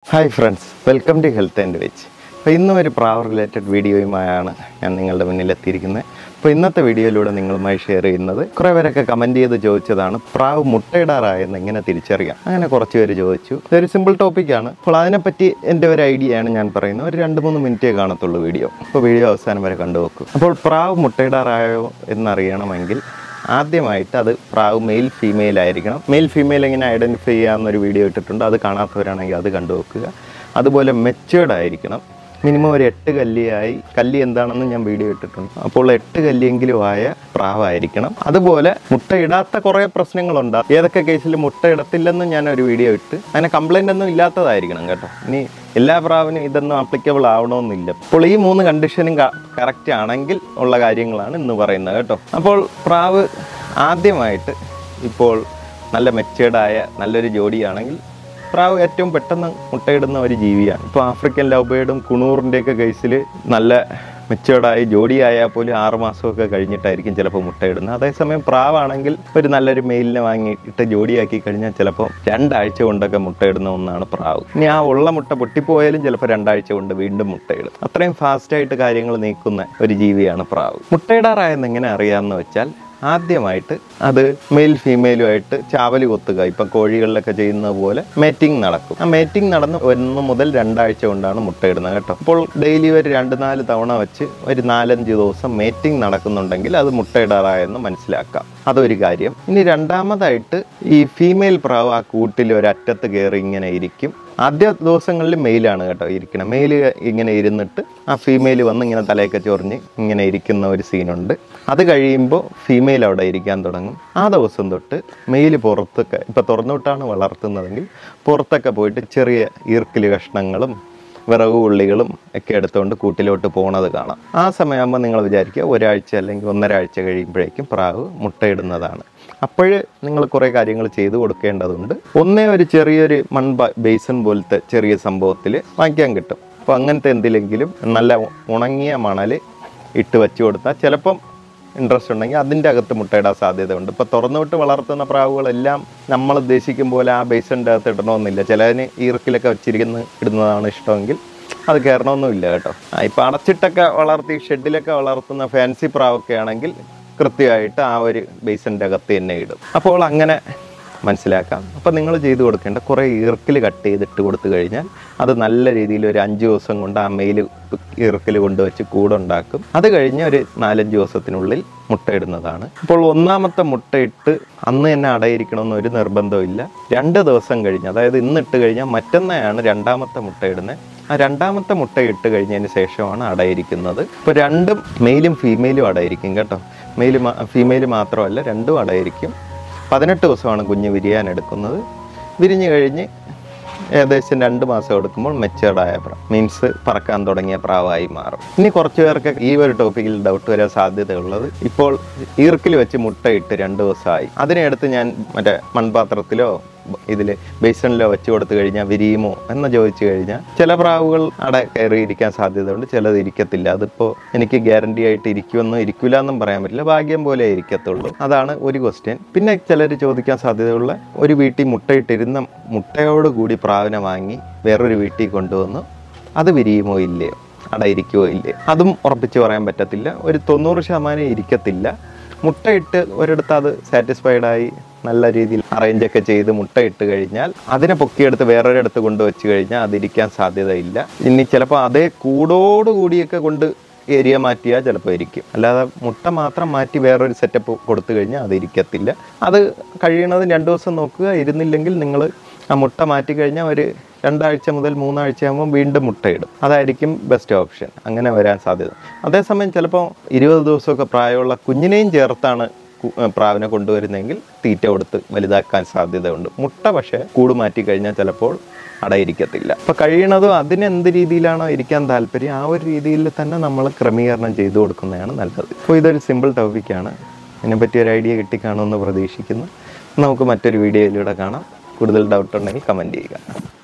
hi friends welcome to health and വെച്ച് അപ്പോൾ ഇന്നും ഒരു പ്രാവ് റിലേറ്റഡ് വീഡിയോയുമായാണ് ഞാൻ നിങ്ങളുടെ മുന്നിൽ എത്തിയിരിക്കുന്നത് അപ്പോൾ ഇന്നത്തെ വീഡിയോയിലൂടെ നിങ്ങളുമായി ഷെയർ ചെയ്യുന്നത് കുറേ പേരൊക്കെ കമൻറ്റ് ചെയ്ത് ചോദിച്ചതാണ് പ്രാവ് മുട്ടയിടാറായെന്ന് എങ്ങനെ തിരിച്ചറിയാം അങ്ങനെ കുറച്ച് പേര് ചോദിച്ചു ഇതൊരു സിമ്പിൾ ടോപ്പിക്കാണ് അപ്പോൾ അതിനെപ്പറ്റി എൻ്റെ ഒരു ഐഡിയയാണ് ഞാൻ പറയുന്നത് ഒരു രണ്ട് മൂന്ന് മിനിറ്റേ കാണത്തുള്ളൂ വീഡിയോ അപ്പോൾ വീഡിയോ അവസാനം വരെ കണ്ടുവെക്കും അപ്പോൾ പ്രാവ് മുട്ടയിടാറായോ എന്നറിയണമെങ്കിൽ ആദ്യമായിട്ട് അത് പ്രാവ് മെയിൽ ഫീമെയിൽ ആയിരിക്കണം മെയിൽ ഫീമെയിൽ എങ്ങനെ ഐഡൻറ്റിഫൈ ചെയ്യാമെന്നൊരു വീഡിയോ ഇട്ടിട്ടുണ്ട് അത് കാണാത്തവരാണെങ്കിൽ അത് കണ്ടുവെക്കുക അതുപോലെ മെച്ചേർഡ് ആയിരിക്കണം മിനിമം ഒരു എട്ട് കല്ലിയായി കല്ലി എന്താണെന്ന് ഞാൻ വീഡിയോ ഇട്ടിട്ടുണ്ട് അപ്പോൾ എട്ട് കല്ലിയെങ്കിലും ആയ പ്രാവായിരിക്കണം അതുപോലെ മുട്ടയിടാത്ത കുറേ പ്രശ്നങ്ങളുണ്ട് ഏതൊക്കെ കേസിൽ മുട്ട ഇടത്തില്ലെന്ന് ഞാൻ ഒരു വീഡിയോ ഇട്ട് അങ്ങനെ കംപ്ലൈൻ്റ് ഒന്നും ഇല്ലാത്തതായിരിക്കണം കേട്ടോ ഇനി എല്ലാ പ്രാവിനും ഇതൊന്നും ആപ്ലിക്കബിൾ ആവണമെന്നില്ല അപ്പോൾ ഈ മൂന്ന് കണ്ടീഷനും കറക്റ്റ് ആണെങ്കിൽ ഉള്ള കാര്യങ്ങളാണ് ഇന്ന് പറയുന്നത് കേട്ടോ അപ്പോൾ പ്രാവ് ആദ്യമായിട്ട് ഇപ്പോൾ നല്ല മെച്ചേർഡായ നല്ലൊരു ജോഡിയാണെങ്കിൽ പ്രാവ് ഏറ്റവും പെട്ടെന്ന് മുട്ടയിടുന്ന ഒരു ജീവിയാണ് ഇപ്പോൾ ആഫ്രിക്കൻ ലവ് ബേർഡും കുണൂറിൻ്റെയൊക്കെ കേസിൽ നല്ല മെച്ചേർഡായി ജോഡിയായാൽ പോലും ആറ് മാസമൊക്കെ കഴിഞ്ഞിട്ടായിരിക്കും ചിലപ്പോൾ മുട്ടയിടുന്നത് അതേസമയം പ്രാവാണെങ്കിൽ ഒരു നല്ലൊരു മെയിലിനെ വാങ്ങിയിട്ട് ജോഡിയാക്കി കഴിഞ്ഞാൽ ചിലപ്പോൾ രണ്ടാഴ്ച കൊണ്ടൊക്കെ മുട്ടയിടുന്ന ഒന്നാണ് പ്രാവ് ഇനി ആ ഉള്ള മുട്ട പൊട്ടിപ്പോയാലും ചിലപ്പോൾ രണ്ടാഴ്ച കൊണ്ട് വീണ്ടും മുട്ടയിടും അത്രയും ഫാസ്റ്റായിട്ട് കാര്യങ്ങൾ നീക്കുന്ന ഒരു ജീവിയാണ് പ്രാവ് മുട്ടയിടാറായെന്ന് എങ്ങനെ അറിയാമെന്ന് വെച്ചാൽ ആദ്യമായിട്ട് അത് മെയിൽ ഫീമെയിലുമായിട്ട് ചാവല് കൊത്തുക ഇപ്പം കോഴികളിലൊക്കെ ചെയ്യുന്ന പോലെ മേറ്റിംഗ് നടക്കും ആ മേറ്റിംഗ് നടന്ന് ഒന്ന് മുതൽ രണ്ടാഴ്ച കൊണ്ടാണ് മുട്ടയിടുന്നത് കേട്ടോ അപ്പോൾ ഡെയിലി ഒരു രണ്ട് നാല് തവണ വെച്ച് ഒരു നാലഞ്ച് ദിവസം മേറ്റിംഗ് നടക്കുന്നുണ്ടെങ്കിൽ അത് മുട്ടയിടാറായെന്ന് മനസ്സിലാക്കാം അതൊരു കാര്യം ഇനി രണ്ടാമതായിട്ട് ഈ ഫീമെയിൽ പ്രാവ് ആ കൂട്ടിൽ ഒരറ്റത്ത് കയറി ഇങ്ങനെ ഇരിക്കും ആദ്യ ദിവസങ്ങളിൽ മെയിലാണ് കേട്ടോ ഇരിക്കണം മെയിൽ ഇങ്ങനെ ഇരുന്നിട്ട് ആ ഫീമെയിൽ വന്ന് ഇങ്ങനെ തലയൊക്കെ ചൊറിഞ്ഞ് ഇങ്ങനെ ഇരിക്കുന്ന ഒരു സീനുണ്ട് അത് കഴിയുമ്പോൾ ഫീമെയിൽ അവിടെ ഇരിക്കാൻ തുടങ്ങും ആ ദിവസം തൊട്ട് മെയിൽ പുറത്തൊക്കെ ഇപ്പം തുറന്നുവിട്ടാണ് വളർത്തുന്നതെങ്കിൽ പുറത്തൊക്കെ പോയിട്ട് ചെറിയ ഈർക്കിൽ കഷ്ണങ്ങളും വിറക് ഉള്ളികളും ഒക്കെ എടുത്തുകൊണ്ട് കൂട്ടിലോട്ട് പോണത് കാണാം ആ സമയമാകുമ്പോൾ നിങ്ങൾ വിചാരിക്കുക ഒരാഴ്ച അല്ലെങ്കിൽ ഒന്നര ആഴ്ച കഴിയുമ്പോഴേക്കും പ്രാവ് മുട്ടയിടുന്നതാണ് അപ്പോൾ നിങ്ങൾ കുറേ കാര്യങ്ങൾ ചെയ്തു കൊടുക്കേണ്ടതുണ്ട് ഒന്നേ ഒരു ചെറിയൊരു മൺ ബ- ബേസൻ പോലത്തെ ചെറിയ സംഭവത്തിൽ വാങ്ങിക്കാൻ കിട്ടും അപ്പോൾ അങ്ങനത്തെ എന്തിലെങ്കിലും നല്ല ഉണങ്ങിയ മണൽ ഇട്ട് വെച്ച് കൊടുത്താൽ ചിലപ്പം ഇൻട്രസ്റ്റ് ഉണ്ടെങ്കിൽ അതിൻ്റെ അകത്ത് മുട്ടയിടാൻ സാധ്യതയുണ്ട് ഇപ്പോൾ തുറന്നുവിട്ട് വളർത്തുന്ന പ്രാവുകളെല്ലാം നമ്മൾ ഉദ്ദേശിക്കും പോലെ ആ ബേസിൻ്റെ അകത്ത് ഇടണമെന്നില്ല ചിലതിന് ഈർക്കിലൊക്കെ വെച്ചിരിക്കുന്ന ഇടുന്നതാണ് ഇഷ്ടമെങ്കിൽ അത് കയറണമെന്നില്ല കേട്ടോ ആ ഇപ്പം അടച്ചിട്ടൊക്കെ വളർത്തി ഷെഡിലൊക്കെ വളർത്തുന്ന ഫാൻസി പ്രാവൊക്കെ ആണെങ്കിൽ കൃത്യമായിട്ട് ആ ഒരു ബേസിൻ്റെ അകത്ത് തന്നെ ഇടും അപ്പോൾ അങ്ങനെ മനസ്സിലാക്കാം അപ്പോൾ നിങ്ങൾ ചെയ്തു കൊടുക്കേണ്ട കുറേ ഈർക്കിൽ കട്ട് ചെയ്തിട്ട് കൊടുത്തു കഴിഞ്ഞാൽ അത് നല്ല രീതിയിൽ ഒരു അഞ്ച് ദിവസം കൊണ്ട് ആ മെയിൽ ഈർക്കിൽ കൊണ്ടുവച്ച് കൂടുണ്ടാക്കും അത് കഴിഞ്ഞ് ഒരു നാലഞ്ച് ദിവസത്തിനുള്ളിൽ മുട്ടയിടുന്നതാണ് അപ്പോൾ ഒന്നാമത്തെ മുട്ടയിട്ട് അന്ന് തന്നെ അടയിരിക്കണമെന്ന് ഒരു നിർബന്ധമില്ല രണ്ട് ദിവസം കഴിഞ്ഞ് അതായത് ഇന്ന് ഇട്ട് കഴിഞ്ഞാൽ മറ്റന്നായാണ് രണ്ടാമത്തെ മുട്ടയിടുന്നത് ആ രണ്ടാമത്തെ മുട്ട ഇട്ട് കഴിഞ്ഞതിന് ശേഷമാണ് അടയിരിക്കുന്നത് ഇപ്പോൾ രണ്ടും മെയിലും ഫീമെയിലും അടയിരിക്കും കേട്ടോ മെയിൽ ഫീമെയിൽ മാത്രമല്ല രണ്ടും അടയിരിക്കും പതിനെട്ട് ദിവസമാണ് കുഞ്ഞ് വിരിയാൻ എടുക്കുന്നത് വിരിഞ്ഞു കഴിഞ്ഞ് ഏകദേശം രണ്ട് മാസം എടുക്കുമ്പോൾ മെച്ചേർഡായ പ്രാവ് മീൻസ് പറക്കാൻ തുടങ്ങിയ പ്രാവായി മാറും ഇനി കുറച്ച് പേർക്ക് ഈ ഒരു ടോപ്പിക്കിൽ ഡൗട്ട് വരാൻ സാധ്യതയുള്ളത് ഇപ്പോൾ ഈർക്കിൽ വെച്ച് മുട്ടയിട്ട് രണ്ട് ദിവസമായി അതിനെടുത്ത് ഞാൻ മറ്റേ മൺപാത്രത്തിലോ ഇതിൽ ബേസണിലോ വെച്ച് കൊടുത്തു കഴിഞ്ഞാൽ വിരിയുമോ എന്ന് ചോദിച്ചു കഴിഞ്ഞാൽ ചില പ്രാവുകൾ അവിടെ കയറി ഇരിക്കാൻ സാധ്യതയുണ്ട് ചിലത് ഇരിക്കത്തില്ല അതിപ്പോൾ എനിക്ക് ഗ്യാരണ്ടി ആയിട്ട് ഇരിക്കുമെന്നും ഇരിക്കില്ല എന്നും പറയാൻ പറ്റില്ല ഭാഗ്യം പോലെ ഇരിക്കത്തുള്ളൂ അതാണ് ഒരു ക്വസ്റ്റ്യൻ പിന്നെ ചിലർ ചോദിക്കാൻ സാധ്യതയുള്ള ഒരു വീട്ടിൽ മുട്ടയിട്ടിരുന്ന മുട്ടയോട് കൂടി പ്രാവിനെ വാങ്ങി വേറൊരു വീട്ടിൽ കൊണ്ടുവന്ന് അത് വിരിയുമോ ഇല്ലയോ അവിടെ ഇരിക്കുമോ ഇല്ലേ അതും ഉറപ്പിച്ച് പറയാൻ പറ്റത്തില്ല ഒരു തൊണ്ണൂറ് ശതമാനം ഇരിക്കത്തില്ല മുട്ടയിട്ട് ഒരിടത്ത് അത് സാറ്റിസ്ഫൈഡ് ആയി നല്ല രീതിയിൽ അറേഞ്ച് ഒക്കെ ചെയ്ത് മുട്ടയിട്ട് കഴിഞ്ഞാൽ അതിനെ പൊക്കിയെടുത്ത് വേറൊരിടത്ത് കൊണ്ടുവച്ച് കഴിഞ്ഞാൽ അതിരിക്കാൻ സാധ്യതയില്ല ഇനി ചിലപ്പോൾ അതേ കൂടോടുകൂടിയൊക്കെ കൊണ്ട് ഏരിയ മാറ്റിയാൽ ചിലപ്പോൾ ഇരിക്കും അല്ലാതെ മുട്ട മാത്രം മാറ്റി വേറൊരു സെറ്റപ്പ് കൊടുത്തു കഴിഞ്ഞാൽ അത് ഇരിക്കത്തില്ല അത് കഴിയണത് രണ്ട് ദിവസം നോക്കുക ഇരുന്നില്ലെങ്കിൽ നിങ്ങൾ ആ മുട്ട മാറ്റി കഴിഞ്ഞാൽ ഒരു രണ്ടാഴ്ച മുതൽ മൂന്നാഴ്ച ആകുമ്പോൾ വീണ്ടും മുട്ടയിടും അതായിരിക്കും ബെസ്റ്റ് ഓപ്ഷൻ അങ്ങനെ വരാൻ സാധ്യത അതേസമയം ചിലപ്പോൾ ഇരുപത് ദിവസമൊക്കെ പ്രായമുള്ള കുഞ്ഞിനെയും ചേർത്താണ് കു- ഏർ പ്രാവിനെ കൊണ്ടുവരുന്നെങ്കിൽ തീറ്റ കൊടുത്ത് വലുതാക്കാൻ സാധ്യതയുണ്ട് മുട്ട പക്ഷേ കൂട് മാറ്റി കഴിഞ്ഞാൽ ചിലപ്പോൾ അടയിരിക്കത്തില്ല അപ്പോൾ കഴിയണതും അതിന് എന്ത് രീതിയിലാണോ ഇരിക്കാൻ താല്പര്യം ആ ഒരു രീതിയിൽ തന്നെ നമ്മൾ ക്രമീകരണം ചെയ്തു കൊടുക്കുന്നതാണ് നല്ലത് അപ്പോൾ ഇതൊരു സിമ്പിൾ ടോപ്പിക്കാണ് ഇതിനെപ്പറ്റി ഒരു ഐഡിയ കിട്ടിക്കാണുമെന്ന് പ്രതീക്ഷിക്കുന്നു നമുക്ക് മറ്റൊരു വീഡിയോയിലൂടെ കാണാം കൂടുതൽ ഡൗട്ട് ഉണ്ടെങ്കിൽ കമൻറ്റ് ചെയ്യുക